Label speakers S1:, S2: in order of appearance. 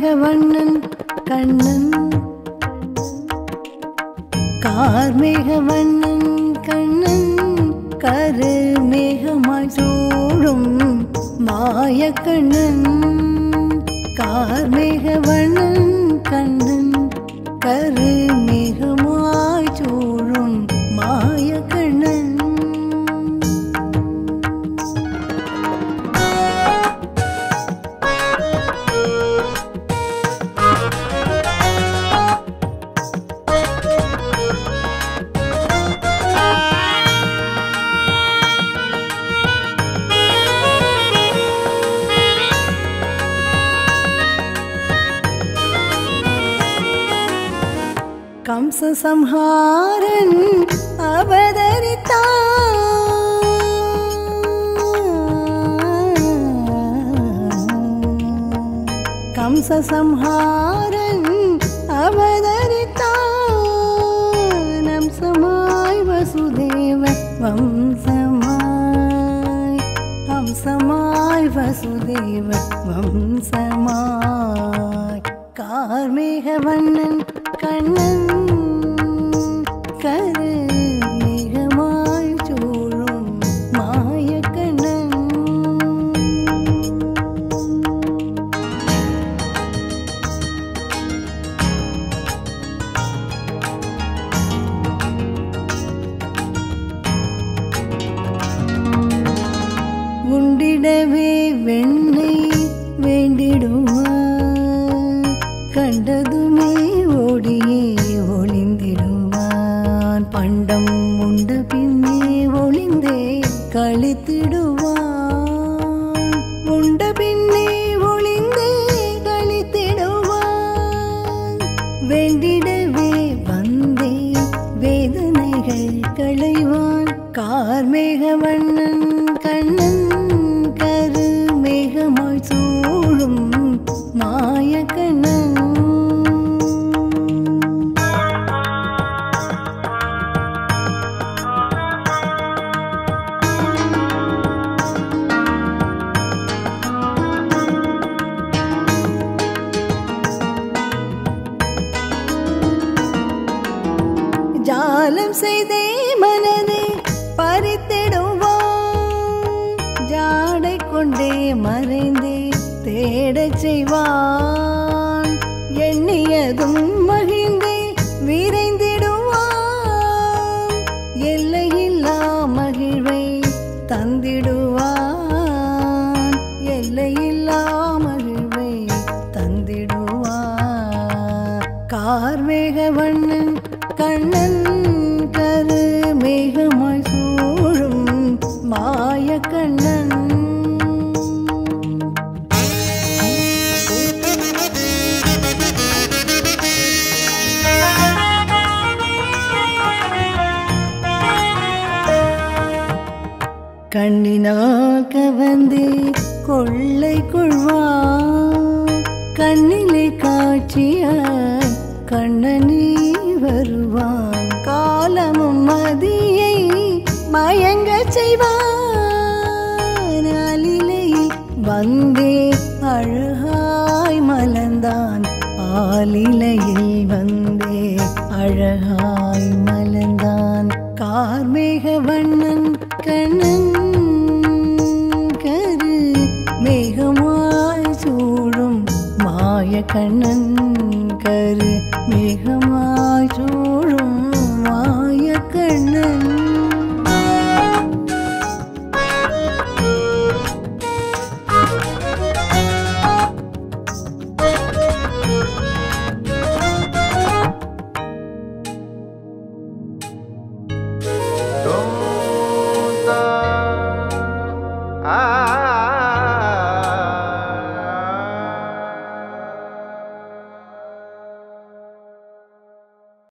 S1: வண்ணன் கண்ணன் கார்மேக வண்ணன் கண்ணன் கரு மேகமாய் சூழும் மாய கண்ணன் கார்மேக வண்ணன் கண்ணன் கரு மேகமாய் சூழும் மாய கண்ணன் கம்ச சம்ஹாரன் அவதரித்தான் கம்ச சம்ஹாரன் அவதரித்தான் அம்சமாய் வசுதேவ வம்சமாய் ஹம்சமாய் வசுதேவ வம்சமாய் கார்மேக வண்ணன் கண்ணன் கரு மேகமாய் சூழும் மாய கண்ணன் உண்டிடவே வெண்ணெய் வேண்டிடுவான் கண்டதுமே ஓடியே ஒளிந்திடுவான் பண்டம் உண்ட பின்னே ஒளிந்தே கழித்திடுவான் உண்ட பின்னே ஒளிந்தே கழித்திடுவான் வேண்டிடவே வந்தே வேதனைகள் களைவான் கார்மேக வண்ணன் கண்ணன் கரு மேகமாய் சூழும் மாய கண்ணன் ஜாலம் செய்தே மனதை பறித்திடுவான் ஜாடை கொண்டே மறைந்தே தேடச் செய்வான் எண்ணியதும் மகிழ்ந்தே விரைந்திடுவான் எல்லையில்லா மகிழ்வை தந்திடுவான் எல்லையில்லா மகிழ்வை தந்திடுவான் கார்மேக வண்ணன் கண்ணன் கரு மேகமாய் சூழும் மாய கண்ணன் கண்ணினால் கவந்தே கொள்ளை கொள்வான் கண்ணிலே காட்சியாய் கண்ணனே வருவான் காலமும் மதியை மயங்கச் செய்வான் அலிலையில் வந்தே அழகாய் மலர்ந்தான் ஆலிலையில் வந்தே அழகாய் மலர்ந்தான் கார்மேக வண்ணன் கண்ணன் கரு மேகமாய் சூடும் மாய கண்ணன்